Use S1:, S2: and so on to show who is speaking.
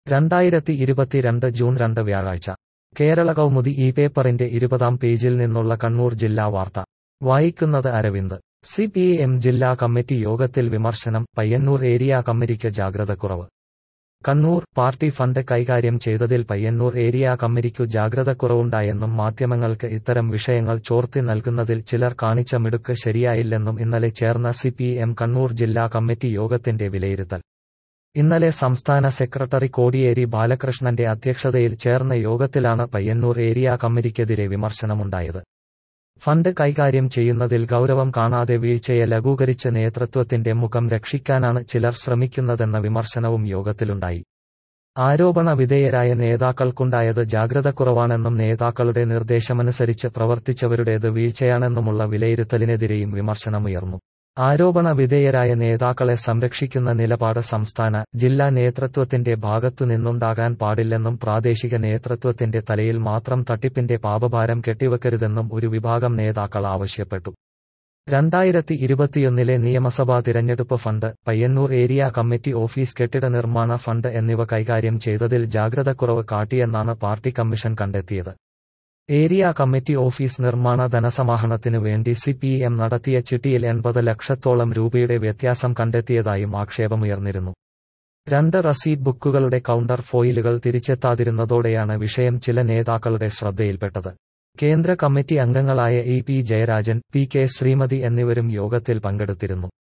S1: രണ്ടായിരത്തി ഇരുപത്തിരണ്ട് ജൂൺ രണ്ട് വ്യാഴാഴ്ച കേരള കൗമുദി ഈ പേപ്പറിന്റെ ഇരുപതാം പേജിൽ നിന്നുള്ള കണ്ണൂർ ജില്ലാ വാർത്ത വായിക്കുന്നത് അരവിന്ദ് സി പി എം ജില്ലാ കമ്മിറ്റി യോഗത്തിൽ വിമർശനം പയ്യന്നൂർ ഏരിയ കമ്മിറ്റിക്ക് ജാഗ്രതക്കുറവ് കണ്ണൂർ പാർട്ടി ഫണ്ട് കൈകാര്യം ചെയ്തതിൽ പയ്യന്നൂർ ഏരിയ കമ്മിറ്റിക്കു ജാഗ്രതക്കുറവുണ്ടായെന്നും മാധ്യമങ്ങൾക്ക് ഇത്തരം വിഷയങ്ങൾ ചോർത്തി നൽകുന്നതിൽ ചിലർ കാണിച്ച മിടുക്ക് ശരിയായില്ലെന്നും ഇന്നലെ ചേർന്ന സി പി എം കണ്ണൂർ ജില്ലാ കമ്മിറ്റി യോഗത്തിന്റെ വിലയിരുത്തൽ ഇന്നലെ സംസ്ഥാന സെക്രട്ടറി കോടിയേരി ബാലകൃഷ്ണന്റെ അധ്യക്ഷതയിൽ ചേർന്ന യോഗത്തിലാണ് പയ്യന്നൂർ ഏരിയ കമ്മിറ്റിക്കെതിരെ വിമർശനമുണ്ടായത് ഫണ്ട് കൈകാര്യം ചെയ്യുന്നതിൽ ഗൗരവം കാണാതെ വീഴ്ചയെ ലഘൂകരിച്ച് നേതൃത്വത്തിന്റെ മുഖം രക്ഷിക്കാനാണ് ചിലർ ശ്രമിക്കുന്നതെന്ന വിമർശനവും യോഗത്തിലുണ്ടായി ആരോപണ വിധേയരായ നേതാക്കൾക്കുണ്ടായത് ജാഗ്രതക്കുറവാണെന്നും നേതാക്കളുടെ നിർദ്ദേശമനുസരിച്ച് പ്രവർത്തിച്ചവരുടേത് വീഴ്ചയാണെന്നുമുള്ള വിലയിരുത്തലിനെതിരെയും വിമർശനമുയർന്നു ആരോപണ വിധേയരായ നേതാക്കളെ സംരക്ഷിക്കുന്ന നിലപാട് സംസ്ഥാന ജില്ലാ നേതൃത്വത്തിന്റെ ഭാഗത്തു നിന്നുണ്ടാകാൻ പാടില്ലെന്നും പ്രാദേശിക നേതൃത്വത്തിന്റെ തലയിൽ മാത്രം തട്ടിപ്പിന്റെ പാപഭാരം കെട്ടിവെക്കരുതെന്നും ഒരു വിഭാഗം നേതാക്കൾ ആവശ്യപ്പെട്ടു രണ്ടായിരത്തി ഇരുപത്തിയൊന്നിലെ നിയമസഭാ തിരഞ്ഞെടുപ്പ് fund Payyannur area committee office കെട്ടിട നിർമ്മാണ ഫണ്ട് എന്നിവ കൈകാര്യം ചെയ്തതിൽ ജാഗ്രതക്കുറവ് കാട്ടിയെന്നാണ് പാർട്ടി കമ്മീഷൻ കണ്ടെത്തിയത് ഏരിയ കമ്മിറ്റി ഓഫീസ് നിർമ്മാണ ധനസമാഹരണത്തിനു വേണ്ടി സി പി എം നടത്തിയ ചിട്ടിയിൽ എൺപത് ലക്ഷത്തോളം രൂപയുടെ വ്യത്യാസം കണ്ടെത്തിയതായും ആക്ഷേപമുയർന്നിരുന്നു രണ്ട് റസീഡ് ബുക്കുകളുടെ കൗണ്ടർ ഫോയിലുകൾ തിരിച്ചെത്താതിരുന്നതോടെയാണ് വിഷയം ചില നേതാക്കളുടെ ശ്രദ്ധയിൽപ്പെട്ടത് കേന്ദ്ര കമ്മിറ്റി അംഗങ്ങളായ E P Jayarajan P K Sreemathi എന്നിവരും യോഗത്തിൽ പങ്കെടുത്തിരുന്നു